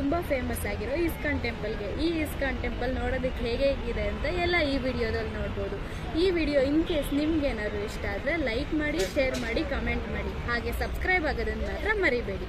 ತುಂಬ ಫೇಮಸ್ ಆಗಿರೋ ಇಸ್ಕಾನ್ ಟೆಂಪಲ್ಗೆ ಈ ಇಸ್ಕಾನ್ ಟೆಂಪಲ್ ನೋಡೋದಕ್ಕೆ ಹೇಗೆ ಇದೆ ಅಂತ ಎಲ್ಲ ಈ ವಿಡಿಯೋದಲ್ಲಿ ನೋಡ್ಬೋದು ಈ ವಿಡಿಯೋ ಇನ್ ಕೇಸ್ ನಿಮ್ಗೇನಾದ್ರು ಇಷ್ಟ ಆದರೆ ಲೈಕ್ ಮಾಡಿ ಶೇರ್ ಮಾಡಿ ಕಮೆಂಟ್ ಮಾಡಿ ಹಾಗೆ ಸಬ್ಸ್ಕ್ರೈಬ್ ಆಗೋದನ್ನು ಮಾತ್ರ ಮರಿಬೇಡಿ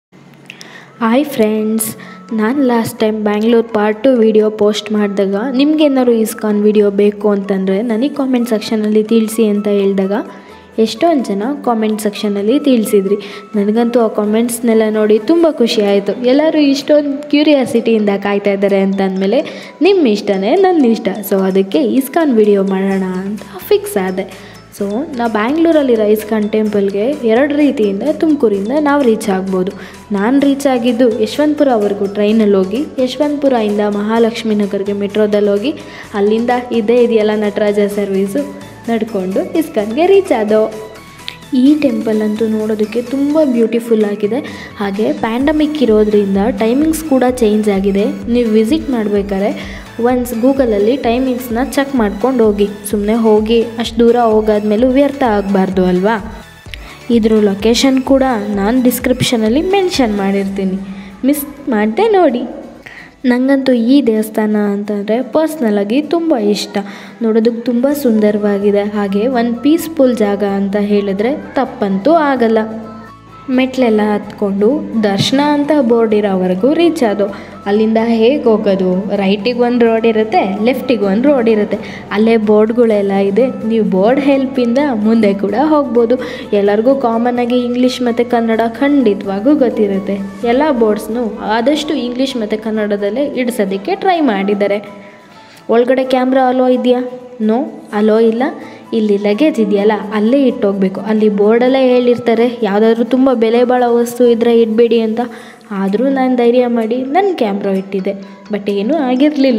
ಹಾಯ್ ಫ್ರೆಂಡ್ಸ್ ನಾನು last time Bangalore part two video post ಮಾಡಿದಾಗ ನಿಮ್ಗೇನಾದ್ರು ಇಸ್ಕಾನ್ ವಿಡಿಯೋ ಬೇಕು ಅಂತಂದರೆ ನನಗೆ ಕಾಮೆಂಟ್ ಸೆಕ್ಷನಲ್ಲಿ ತಿಳಿಸಿ ಅಂತ ಹೇಳಿದಾಗ ಎಷ್ಟೊಂದು ಜನ ಕಾಮೆಂಟ್ ಸೆಕ್ಷನಲ್ಲಿ ತಿಳಿಸಿದ್ರಿ ನನಗಂತೂ ಆ ಕಾಮೆಂಟ್ಸ್ನೆಲ್ಲ ನೋಡಿ ತುಂಬ ಖುಷಿ ಆಯಿತು ಎಲ್ಲರೂ ಇಷ್ಟೊಂದು ಕ್ಯೂರಿಯಾಸಿಟಿಯಿಂದ ಕಾಯ್ತಾ ಇದ್ದಾರೆ ಅಂತ ಅಂದಮೇಲೆ ನಿಮ್ಮ ಇಷ್ಟನೇ ನನ್ನ ಇಷ್ಟ ಸೊ ಅದಕ್ಕೆ ಇಸ್ಕಾನ್ ವಿಡಿಯೋ ಮಾಡೋಣ ಅಂತ ಫಿಕ್ಸ್ ಆದೆ ಸೊ ನಾವು ಬ್ಯಾಂಗ್ಳೂರಲ್ಲಿರೋ ಇಸ್ಕಾನ್ ಟೆಂಪಲ್ಗೆ ಎರಡು ರೀತಿಯಿಂದ ತುಮಕೂರಿಂದ ನಾವು ರೀಚ್ ಆಗ್ಬೋದು ನಾನು ರೀಚ್ ಆಗಿದ್ದು ಯಶವಂತಪುರವರೆಗೂ ಟ್ರೈನಲ್ಲಿ ಹೋಗಿ ಯಶವಂತಪುರದಿಂದ ಮಹಾಲಕ್ಷ್ಮಿ ನಗರ್ಗೆ ಮೆಟ್ರೋದಲ್ಲಿ ಹೋಗಿ ಅಲ್ಲಿಂದ ಇದೇ ಇದೆಯಲ್ಲ ನಟರಾಜ ಸರ್ವೀಸು ನಡ್ಕೊಂಡು ಇಸ್ಕಾನ್ಗೆ ರೀಚ್ ಆದೋ ಈ ಟೆಂಪಲ್ ಅಂತೂ ನೋಡೋದಕ್ಕೆ ತುಂಬ ಬ್ಯೂಟಿಫುಲ್ ಆಗಿದೆ ಹಾಗೆ ಪ್ಯಾಂಡಮಿಕ್ ಇರೋದ್ರಿಂದ ಟೈಮಿಂಗ್ಸ್ ಕೂಡ ಚೇಂಜ್ ಆಗಿದೆ ನೀವು ವಿಸಿಟ್ ಮಾಡಬೇಕಾದ್ರೆ ಒನ್ಸ್ ಗೂಗಲಲ್ಲಿ ಟೈಮಿಂಗ್ಸ್ನ ಚೆಕ್ ಮಾಡ್ಕೊಂಡು ಹೋಗಿ ಸುಮ್ಮನೆ ಹೋಗಿ ಅಷ್ಟು ದೂರ ಹೋಗಾದ್ಮೇಲೂ ವ್ಯರ್ಥ ಆಗಬಾರ್ದು ಅಲ್ವಾ ಇದ್ರ ಲೊಕೇಶನ್ ಕೂಡ ನಾನು ಡಿಸ್ಕ್ರಿಪ್ಷನಲ್ಲಿ ಮೆನ್ಷನ್ ಮಾಡಿರ್ತೀನಿ ಮಿಸ್ ಮಾಡದೆ ನೋಡಿ ನನಗಂತೂ ಈ ದೇವಸ್ಥಾನ ಅಂತಂದರೆ ಪರ್ಸ್ನಲಾಗಿ ತುಂಬ ಇಷ್ಟ ನೋಡೋದಕ್ಕೆ ತುಂಬ ಸುಂದರವಾಗಿದೆ ಹಾಗೆ ಒಂದು ಪೀಸ್ಫುಲ್ ಜಾಗ ಅಂತ ಹೇಳಿದ್ರೆ ತಪ್ಪಂತೂ ಆಗಲ್ಲ ಮೆಟ್ಲೆಲ್ಲ ಹತ್ಕೊಂಡು ದರ್ಶನ ಅಂತ ಬೋರ್ಡ್ ಇರೋವರೆಗೂ ರೀಚ್ ಆದವು ಅಲ್ಲಿಂದ ಹೇಗೆ ಹೋಗೋದು ರೈಟಿಗೆ ಒಂದು ರೋಡ್ ಇರುತ್ತೆ ಲೆಫ್ಟಿಗೆ ಒಂದು ರೋಡ್ ಇರುತ್ತೆ ಅಲ್ಲೇ ಬೋರ್ಡ್ಗಳೆಲ್ಲ ಇದೆ ನೀವು ಬೋರ್ಡ್ ಹೆಲ್ಪಿಂದ ಮುಂದೆ ಕೂಡ ಹೋಗ್ಬೋದು ಎಲ್ಲರಿಗೂ ಕಾಮನ್ ಆಗಿ ಇಂಗ್ಲೀಷ್ ಮತ್ತು ಕನ್ನಡ ಖಂಡಿತವಾಗೂ ಗೊತ್ತಿರುತ್ತೆ ಎಲ್ಲ ಬೋರ್ಡ್ಸ್ನು ಆದಷ್ಟು ಇಂಗ್ಲೀಷ್ ಮತ್ತು ಕನ್ನಡದಲ್ಲೇ ಇಡ್ಸೋದಕ್ಕೆ ಟ್ರೈ ಮಾಡಿದ್ದಾರೆ ಒಳಗಡೆ ಕ್ಯಾಮ್ರಾ ಅಲೋ ಇದೆಯಾ ನೋ ಅಲೋ ಇಲ್ಲ ಇಲ್ಲಿ ಲಗೇಜ್ ಇದೆಯಲ್ಲ ಅಲ್ಲೇ ಇಟ್ಟೋಗ್ಬೇಕು ಅಲ್ಲಿ ಬೋರ್ಡಲ್ಲೇ ಹೇಳಿರ್ತಾರೆ ಯಾವುದಾದ್ರೂ ತುಂಬ ಬೆಲೆ ಬಾಳೋ ವಸ್ತು ಇದ್ದರೆ ಇಡಬೇಡಿ ಅಂತ ಆದರೂ ನಾನು ಧೈರ್ಯ ಮಾಡಿ ನನ್ನ ಕ್ಯಾಮ್ರಾ ಇಟ್ಟಿದ್ದೆ ಬಟ್ ಏನೂ ಆಗಿರಲಿಲ್ಲ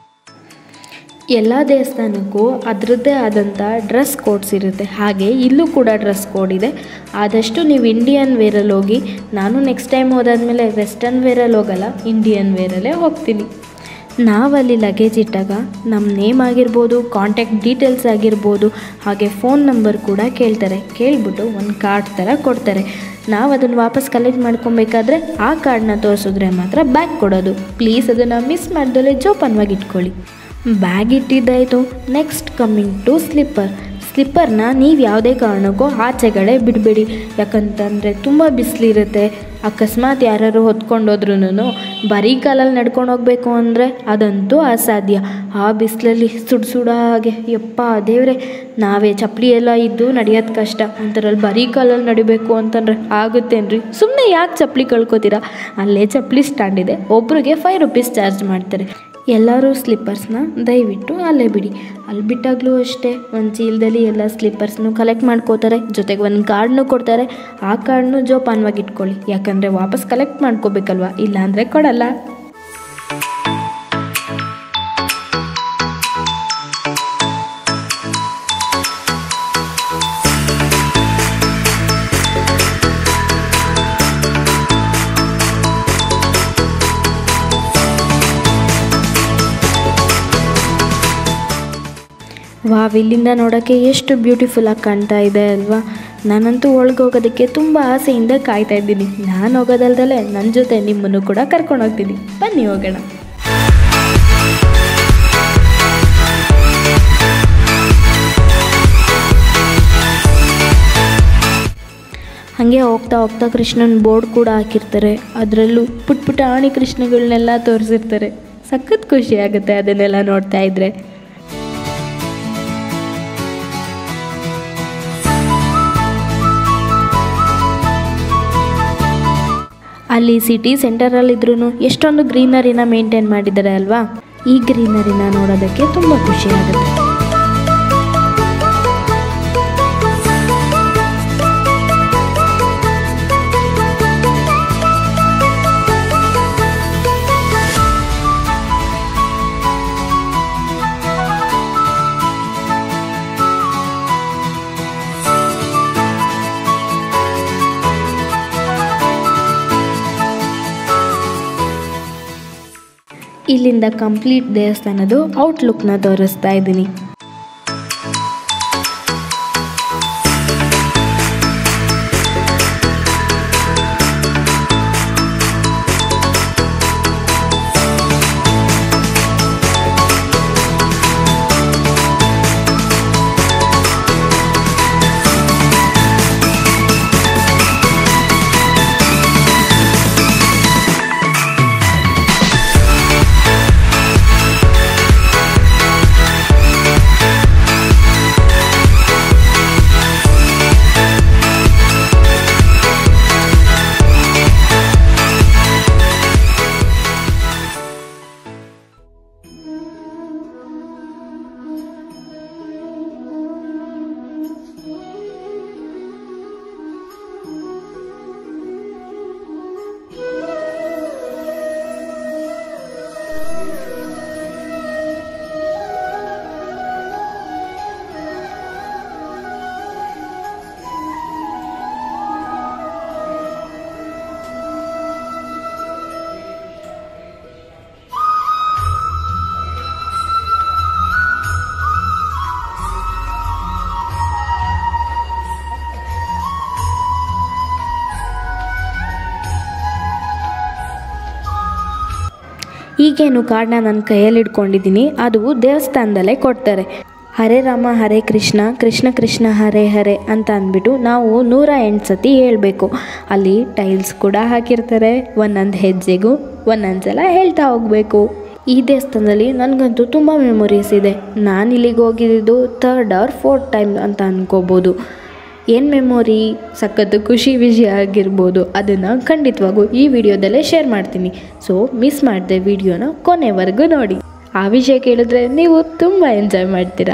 ಎಲ್ಲ ದೇವಸ್ಥಾನಕ್ಕೂ ಅದರದ್ದೇ ಆದಂಥ ಡ್ರೆಸ್ ಕೋಡ್ಸ್ ಇರುತ್ತೆ ಹಾಗೆ ಇಲ್ಲೂ ಕೂಡ ಡ್ರೆಸ್ ಕೋಡ್ ಇದೆ ಆದಷ್ಟು ನೀವು ಇಂಡಿಯನ್ ವೇರಲ್ಲಿ ಹೋಗಿ ನಾನು ನೆಕ್ಸ್ಟ್ ಟೈಮ್ ಹೋದಾದ್ಮೇಲೆ ವೆಸ್ಟರ್ನ್ ವೇರಲ್ಲಿ ಹೋಗಲ್ಲ ಇಂಡಿಯನ್ ವೇರಲ್ಲೇ ಹೋಗ್ತೀನಿ ನಾವಲ್ಲಿ ಲಗೇಜ್ ಇಟ್ಟಾಗ ನಮ್ಮ ನೇಮ್ ಆಗಿರ್ಬೋದು ಕಾಂಟ್ಯಾಕ್ಟ್ ಡೀಟೇಲ್ಸ್ ಆಗಿರ್ಬೋದು ಹಾಗೆ ಫೋನ್ ನಂಬರ್ ಕೂಡ ಕೇಳ್ತಾರೆ ಕೇಳ್ಬಿಟ್ಟು ಒಂದು ಕಾರ್ಡ್ ಥರ ಕೊಡ್ತಾರೆ ನಾವು ಅದನ್ನು ವಾಪಸ್ ಕಲೆಕ್ಟ್ ಮಾಡ್ಕೊಬೇಕಾದ್ರೆ ಆ ಕಾರ್ಡನ್ನ ತೋರಿಸಿದ್ರೆ ಮಾತ್ರ ಬ್ಯಾಗ್ ಕೊಡೋದು ಪ್ಲೀಸ್ ಅದನ್ನು ಮಿಸ್ ಮಾಡ್ದಲೇ ಜೋಪಾನವಾಗಿ ಇಟ್ಕೊಳ್ಳಿ ಬ್ಯಾಗ್ ಇಟ್ಟಿದ್ದಾಯಿತು ನೆಕ್ಸ್ಟ್ ಕಮ್ಮಿಂಗ್ ಟು ಸ್ಲಿಪ್ಪರ್ ಸ್ಲಿಪ್ಪರ್ನ ನೀವು ಯಾವುದೇ ಕಾರಣಕ್ಕೂ ಆಚೆಗಡೆ ಬಿಡಬೇಡಿ ಯಾಕಂತಂದರೆ ತುಂಬ ಬಿಸಿಲಿರುತ್ತೆ ಅಕಸ್ಮಾತ್ ಯಾರು ಹೊತ್ಕೊಂಡೋದ್ರೂ ಬರೀ ಕಾಲಲ್ಲಿ ನಡ್ಕೊಂಡು ಹೋಗಬೇಕು ಅಂದರೆ ಅದಂತೂ ಅಸಾಧ್ಯ ಆ ಬಿಸಿಲಲ್ಲಿ ಸುಡು ಸುಡಾಗೆ ಯಪ್ಪ ದೇವ್ರೆ ನಾವೇ ಚಪ್ಪಲಿ ಎಲ್ಲ ಇದ್ದು ನಡೆಯೋದು ಕಷ್ಟ ಅಂತಾರಲ್ಲಿ ಬರೀ ಕಾಲಲ್ಲಿ ನಡಿಬೇಕು ಅಂತಂದರೆ ಆಗುತ್ತೇನ್ರಿ ಸುಮ್ಮನೆ ಯಾಕೆ ಚಪ್ಪಲಿ ಕಳ್ಕೊತೀರಾ ಅಲ್ಲೇ ಚಪ್ಪಲಿ ಸ್ಟ್ಯಾಂಡ್ ಇದೆ ಒಬ್ರಿಗೆ ಫೈವ್ ರುಪೀಸ್ ಚಾರ್ಜ್ ಮಾಡ್ತಾರೆ ಎಲ್ಲರೂ ಸ್ಲಿಪ್ಪರ್ಸ್ನ ದಯವಿಟ್ಟು ಅಲ್ಲೇ ಬಿಡಿ ಅಲ್ಲಿ ಬಿಟ್ಟಾಗಲೂ ಅಷ್ಟೇ ಒಂದು ಚೀಲದಲ್ಲಿ ಎಲ್ಲ ಸ್ಲಿಪ್ಪರ್ಸ್ನು ಕಲೆಕ್ಟ್ ಮಾಡ್ಕೋತಾರೆ ಜೊತೆಗೆ ಒಂದು ಕಾರ್ಡ್ನು ಕೊಡ್ತಾರೆ ಆ ಕಾರ್ಡ್ನು ಜೋಪಾನವಾಗಿ ಇಟ್ಕೊಳ್ಳಿ ಯಾಕಂದರೆ ವಾಪಸ್ ಕಲೆಕ್ಟ್ ಮಾಡ್ಕೋಬೇಕಲ್ವ ಇಲ್ಲಾಂದರೆ ಕೊಡಲ್ಲ ವಾವ್ ಇಲ್ಲಿಂದ ನೋಡೋಕ್ಕೆ ಎಷ್ಟು ಬ್ಯೂಟಿಫುಲ್ಲಾಗಿ ಕಾಣ್ತಾ ಇದೆ ಅಲ್ವಾ ನಾನಂತೂ ಒಳಗೆ ಹೋಗೋದಕ್ಕೆ ತುಂಬ ಆಸೆಯಿಂದ ಕಾಯ್ತಾ ಇದ್ದೀನಿ ನಾನು ಹೋಗೋದಲ್ದಲೆ ನನ್ನ ಜೊತೆ ನಿಮ್ಮನ್ನು ಕೂಡ ಕರ್ಕೊಂಡು ಹೋಗ್ತೀನಿ ಬನ್ನಿ ಹೋಗೋಣ ಹಾಗೆ ಹೋಗ್ತಾ ಹೋಗ್ತಾ ಕೃಷ್ಣನ ಬೋರ್ಡ್ ಕೂಡ ಹಾಕಿರ್ತಾರೆ ಅದರಲ್ಲೂ ಪುಟ್ ಪುಟ್ಟ ಆಣಿ ಕೃಷ್ಣಗಳನ್ನೆಲ್ಲ ತೋರಿಸಿರ್ತಾರೆ ಸಖತ್ ಖುಷಿ ಆಗುತ್ತೆ ಅದನ್ನೆಲ್ಲ ನೋಡ್ತಾ ಇದ್ರೆ ಅಲ್ಲಿ ಸಿಟಿ ಸೆಂಟರಲ್ಲಿದ್ರೂ ಎಷ್ಟೊಂದು ಗ್ರೀನರಿನ ಮೇಂಟೈನ್ ಮಾಡಿದ್ದಾರೆ ಅಲ್ವಾ ಈ ಗ್ರೀನರಿನ ನೋಡೋದಕ್ಕೆ ತುಂಬ ಖುಷಿ ಆಗುತ್ತೆ ಇಲ್ಲಿಂದ ಕಂಪ್ಲೀಟ್ ದೇವಸ್ಥಾನದ ಔಟ್ಲುಕ್ನ ತೋರಿಸ್ತಾ ಇದ್ದೀನಿ ಈಗೇನು ಕಾರ್ಡ್ನ ನನ್ನ ಕೈಯಲ್ಲಿ ಇಟ್ಕೊಂಡಿದ್ದೀನಿ ಅದು ದೇವಸ್ಥಾನದಲ್ಲೇ ಕೊಡ್ತಾರೆ ಹರೇ ರಾಮ ಹರೇ ಕೃಷ್ಣ ಕೃಷ್ಣ ಕೃಷ್ಣ ಹರೇ ಹರೇ ಅಂತ ಅಂದ್ಬಿಟ್ಟು ನಾವು ನೂರ ಎಂಟು ಸತಿ ಹೇಳಬೇಕು ಅಲ್ಲಿ ಟೈಲ್ಸ್ ಕೂಡ ಹಾಕಿರ್ತಾರೆ ಒಂದೊಂದು ಹೆಜ್ಜೆಗೂ ಒಂದೊಂದು ಸಲ ಹೇಳ್ತಾ ಹೋಗಬೇಕು ಈ ದೇವಸ್ಥಾನದಲ್ಲಿ ನನಗಂತೂ ತುಂಬ ಮೆಮೊರೀಸ್ ಇದೆ ನಾನು ಇಲ್ಲಿಗೆ ಹೋಗಿದ್ದು ಥರ್ಡ್ ಆರ್ ಫೋರ್ತ್ ಟೈಮ್ ಅಂತ ಅನ್ಕೋಬೋದು ಏನು ಮೆಮೊರಿ ಸಖತ್ತು ಖುಷಿ ವಿಷಯ ಆಗಿರ್ಬೋದು ಅದನ್ನು ಖಂಡಿತವಾಗೂ ಈ ವಿಡಿಯೋದಲ್ಲೇ ಶೇರ್ ಮಾಡ್ತೀನಿ ಸೊ ಮಿಸ್ ಮಾಡಿದೆ ವಿಡಿಯೋನ ಕೊನೆವರೆಗೂ ನೋಡಿ ಆ ವಿಷಯ ಕೇಳಿದ್ರೆ ನೀವು ತುಂಬ ಎಂಜಾಯ್ ಮಾಡ್ತೀರಾ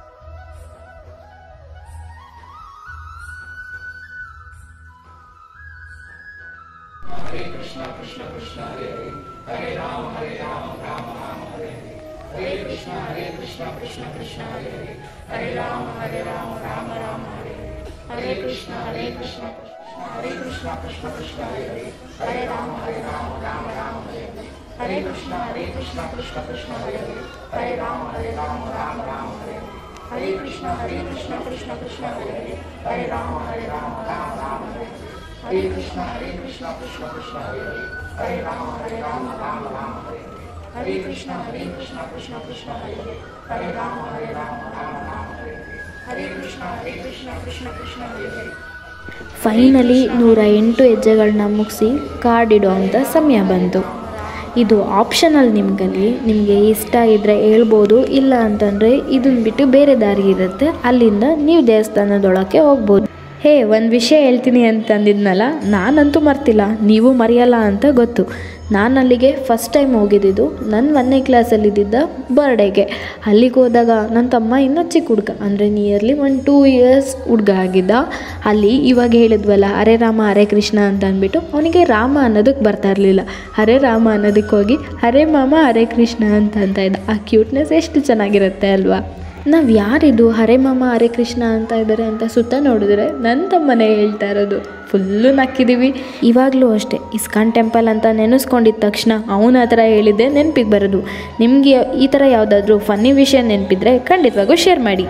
ಫೈನಲಿ ನೂರ ಎಂಟು ಹೆಜ್ಜೆಗಳನ್ನ ಮುಗಿಸಿ ಕಾರ್ಡ್ ಇಡೋ ಅಂಥ ಸಮಯ ಬಂತು ಇದು ಆಪ್ಷನಲ್ ನಿಮಗಲ್ಲಿ ನಿಮಗೆ ಇಷ್ಟ ಇದ್ದರೆ ಹೇಳ್ಬೋದು ಇಲ್ಲ ಅಂತಂದರೆ ಇದನ್ನ ಬಿಟ್ಟು ಬೇರೆ ದಾರಿ ಇರುತ್ತೆ ಅಲ್ಲಿಂದ ನೀವು ದೇವಸ್ಥಾನದೊಳಕ್ಕೆ ಹೋಗ್ಬೋದು ಹೇ ಒಂದು ವಿಷಯ ಹೇಳ್ತೀನಿ ಅಂತ ಅಂದಿದ್ನಲ್ಲ ನಾನಂತೂ ಮರ್ತಿಲ್ಲ ನೀವು ಮರೆಯಲ್ಲ ಅಂತ ಗೊತ್ತು ನಾನು ಅಲ್ಲಿಗೆ ಫಸ್ಟ್ ಟೈಮ್ ಹೋಗಿದ್ದಿದ್ದು ನನ್ನ ಒಂದನೇ ಕ್ಲಾಸಲ್ಲಿದ್ದಿದ್ದ ಬರ್ಡೇಗೆ ಅಲ್ಲಿಗೆ ಹೋದಾಗ ನನ್ನ ತಮ್ಮ ಇನ್ನೂ ಚಿಕ್ಕ ಹುಡುಗ ಅಂದರೆ ನಿಯರ್ಲಿ ಒನ್ ಟೂ ಇಯರ್ಸ್ ಹುಡುಗ ಆಗಿದ್ದ ಅಲ್ಲಿ ಇವಾಗ ಹೇಳಿದ್ವಲ್ಲ ಹರೇ ರಾಮ ಹರೇ ಕೃಷ್ಣ ಅಂತ ಅಂದ್ಬಿಟ್ಟು ಅವನಿಗೆ ರಾಮ ಅನ್ನೋದಕ್ಕೆ ಬರ್ತಾ ಇರಲಿಲ್ಲ ಹರೇ ರಾಮ ಅನ್ನೋದಕ್ಕೆ ಹೋಗಿ ಹರೇ ಮಾಮ ಹರೇ ಕೃಷ್ಣ ಅಂತ ಅಂತ ಇದ್ದ ಆ ಕ್ಯೂಟ್ನೆಸ್ ಎಷ್ಟು ಚೆನ್ನಾಗಿರುತ್ತೆ ಅಲ್ವಾ ನಾವು ಯಾರಿದು ಹರೇ ಮಾಮ ಹರೇ ಕೃಷ್ಣ ಅಂತ ಇದ್ದಾರೆ ಅಂತ ಸುತ್ತ ನೋಡಿದ್ರೆ ನನ್ನ ತಮ್ಮನೇ ಹೇಳ್ತಾ ಇರೋದು ಫುಲ್ಲು ನಕ್ಕಿದ್ದೀವಿ ಇವಾಗಲೂ ಅಷ್ಟೇ ಇಸ್ಕಾನ್ ಟೆಂಪಲ್ ಅಂತ ನೆನೆಸ್ಕೊಂಡಿದ್ದ ತಕ್ಷಣ ಅವನ ಹತ್ರ ಹೇಳಿದ್ದೆ ನೆನಪಿಗೆ ಬರೋದು ನಿಮಗೆ ಈ ಥರ ಯಾವುದಾದ್ರೂ ಫನ್ನಿ ವಿಷಯ ನೆನಪಿದ್ರೆ ಖಂಡಿತವಾಗೂ ಶೇರ್ ಮಾಡಿ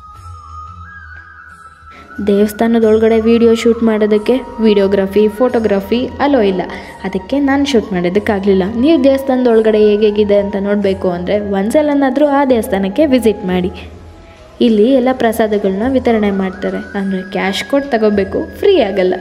ದೇವಸ್ಥಾನದೊಳಗಡೆ ವಿಡಿಯೋ ಶೂಟ್ ಮಾಡೋದಕ್ಕೆ ವಿಡಿಯೋಗ್ರಫಿ ಫೋಟೋಗ್ರಫಿ ಅಲೋ ಇಲ್ಲ ಅದಕ್ಕೆ ನಾನು ಶೂಟ್ ಮಾಡೋದಕ್ಕಾಗಲಿಲ್ಲ ನೀವು ದೇವಸ್ಥಾನದೊಳಗಡೆ ಹೇಗೇಗಿದೆ ಅಂತ ನೋಡಬೇಕು ಅಂದರೆ ಒಂದ್ಸಲನಾದರೂ ಆ ದೇವಸ್ಥಾನಕ್ಕೆ ವಿಸಿಟ್ ಮಾಡಿ ಇಲ್ಲಿ ಎಲ್ಲ ಪ್ರಸಾದಗಳನ್ನ ವಿತರಣೆ ಮಾಡ್ತಾರೆ ಅಂದರೆ ಕ್ಯಾಶ್ ಕೊಟ್ಟು ತಗೋಬೇಕು ಫ್ರೀ ಆಗಲ್ಲ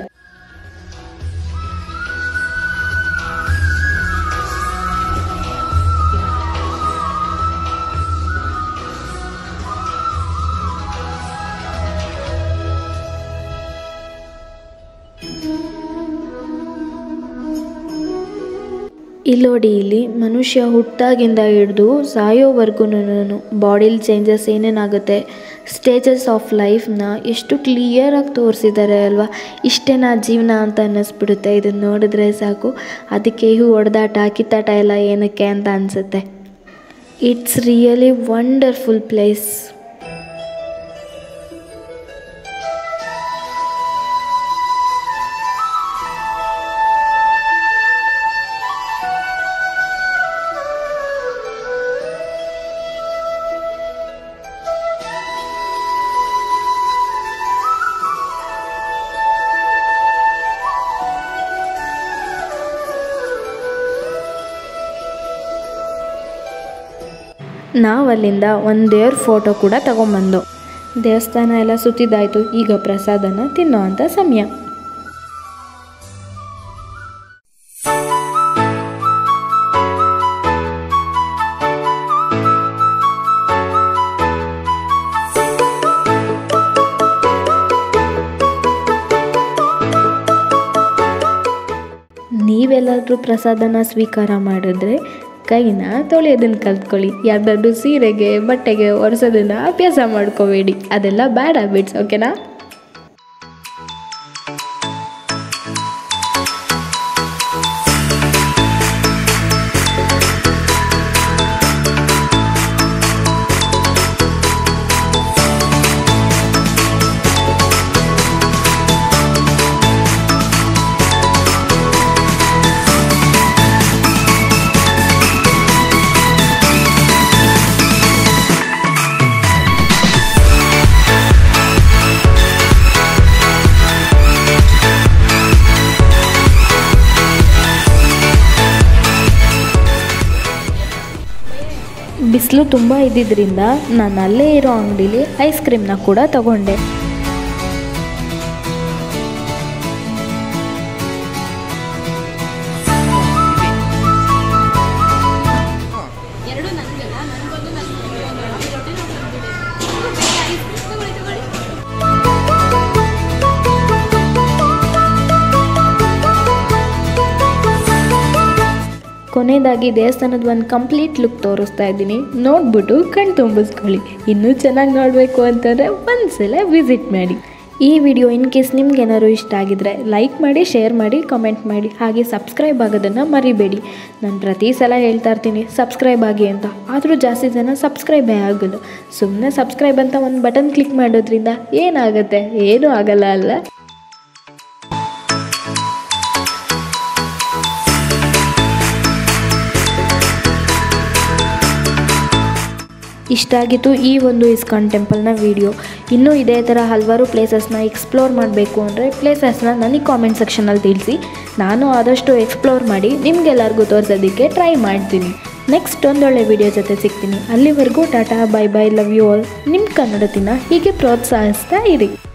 ಇಲ್ಲೋಡಿ ಇಲ್ಲಿ ಮನುಷ್ಯ ಹುಟ್ಟಾಗಿಂದ ಹಿಡಿದು ಸಾಯೋವರೆಗೂ ಬಾಡಿಲಿ ಚೇಂಜಸ್ ಏನೇನಾಗುತ್ತೆ ಸ್ಟೇಜಸ್ ಆಫ್ ಲೈಫ್ನ ಎಷ್ಟು ಕ್ಲಿಯರಾಗಿ ತೋರಿಸಿದ್ದಾರೆ ಅಲ್ವಾ ಇಷ್ಟೇನಾ ಜೀವನ ಅಂತ ಅನ್ನಿಸ್ಬಿಡುತ್ತೆ ಇದನ್ನು ನೋಡಿದ್ರೆ ಸಾಕು ಅದಕ್ಕೆ ಈ ಹೊಡೆದಾಟ ಕಿತ್ತಾಟ ಎಲ್ಲ ಏನಕ್ಕೆ ಅಂತ ಅನಿಸುತ್ತೆ ಇಟ್ಸ್ ರಿಯಲಿ ವಂಡರ್ಫುಲ್ ಪ್ಲೇಸ್ ನಾವು ಅಲ್ಲಿಂದ ಒಂದು ದೇವ್ರ ಫೋಟೋ ಕೂಡ ತಗೊಂಬಂದು ದೇವಸ್ಥಾನ ಎಲ್ಲ ಸುತ್ತಿದ್ದಾಯಿತು ಈಗ ಪ್ರಸಾದನ ತಿನ್ನೋ ಅಂಥ ಸಮಯ ನೀವೆಲ್ಲಾದರೂ ಪ್ರಸಾದನ ಸ್ವೀಕಾರ ಮಾಡಿದ್ರೆ ಕೈನ ತೊಳೆಯೋದನ್ನು ಕಲ್ತ್ಕೊಳ್ಳಿ ಯಾರ್ದಾದ್ರೂ ಸೀರೆಗೆ ಬಟ್ಟೆಗೆ ಒರೆಸೋದನ್ನು ಅಭ್ಯಾಸ ಮಾಡ್ಕೋಬೇಡಿ ಅದೆಲ್ಲ ಬ್ಯಾಡ್ ಹ್ಯಾಬಿಟ್ಸ್ ಓಕೆನಾ ಬಿಸಿಲು ತುಂಬ ಇದ್ದಿದ್ದರಿಂದ ನಾನು ಅಲ್ಲೇ ಇರೋ ಅಂಗಡೀಲಿ ಐಸ್ ಕ್ರೀಮ್ನ ಕೂಡ ತಗೊಂಡೆ ಎರಡು ನನಗಲ್ಲ ನನಗೊಂದು ನನಗೆ ಒಂದು ರೊಟ್ಟಿ ತಗೊಳ್ಳಿ ತಗೊಳ್ಳಿ ಕೊನೆಯದಾಗಿ ದೇವಸ್ಥಾನದ ಒಂದು ಕಂಪ್ಲೀಟ್ ಲುಕ್ ತೋರಿಸ್ತಾ ಇದ್ದೀನಿ ನೋಡ್ಬಿಟ್ಟು ಕಣ್ ತುಂಬಿಸ್ಕೊಳ್ಳಿ ಇನ್ನೂ ಚೆನ್ನಾಗಿ ನೋಡಬೇಕು ಅಂತಂದರೆ ಒಂದ್ಸಲ ವಿಸಿಟ್ ಮಾಡಿ ಈ ವಿಡಿಯೋ ಇನ್ ಕೇಸ್ ನಿಮ್ಗೇನಾದ್ರು ಇಷ್ಟ ಆಗಿದ್ರೆ ಲೈಕ್ ಮಾಡಿ ಶೇರ್ ಮಾಡಿ ಕಮೆಂಟ್ ಮಾಡಿ ಹಾಗೆ ಸಬ್ಸ್ಕ್ರೈಬ್ ಆಗೋದನ್ನು ಮರಿಬೇಡಿ ನಾನು ಪ್ರತಿ ಸಲ ಹೇಳ್ತಾ ಇರ್ತೀನಿ ಸಬ್ಸ್ಕ್ರೈಬ್ ಆಗಿ ಅಂತ ಆದರೂ ಜಾಸ್ತಿ ಜನ ಸಬ್ಸ್ಕ್ರೈಬೇ ಆಗಲ್ಲ ಸುಮ್ಮನೆ ಸಬ್ಸ್ಕ್ರೈಬ್ ಅಂತ ಒಂದು ಬಟನ್ ಕ್ಲಿಕ್ ಮಾಡೋದ್ರಿಂದ ಏನಾಗುತ್ತೆ ಏನೂ ಆಗಲ್ಲ ಅಲ್ಲ ಇಷ್ಟ ಆಗಿತ್ತು ಈ ಒಂದು ಇಸ್ಕಾನ್ ಟೆಂಪಲ್ನ ವಿಡಿಯೋ ಇನ್ನೂ ಇದೇ ಥರ ಹಲವಾರು ಪ್ಲೇಸಸ್ನ ಎಕ್ಸ್ಪ್ಲೋರ್ ಮಾಡಬೇಕು ಅಂದರೆ ಪ್ಲೇಸಸ್ನ ನನಗೆ ಕಾಮೆಂಟ್ ಸೆಕ್ಷನಲ್ಲಿ ತಿಳಿಸಿ ನಾನು ಆದಷ್ಟು ಎಕ್ಸ್ಪ್ಲೋರ್ ಮಾಡಿ ನಿಮಗೆಲ್ಲರಿಗೂ ತೋರಿಸೋದಕ್ಕೆ ಟ್ರೈ ಮಾಡ್ತೀನಿ ನೆಕ್ಸ್ಟ್ ಒಂದೊಳ್ಳೆ ವಿಡಿಯೋ ಜೊತೆ ಸಿಗ್ತೀನಿ ಅಲ್ಲಿವರೆಗೂ tata bye bye love you all ನಿಮ್ಮ ಕನ್ನಡತಿನ ಹೀಗೆ ಪ್ರೋತ್ಸಾಹಿಸ್ತಾ ಇರಿ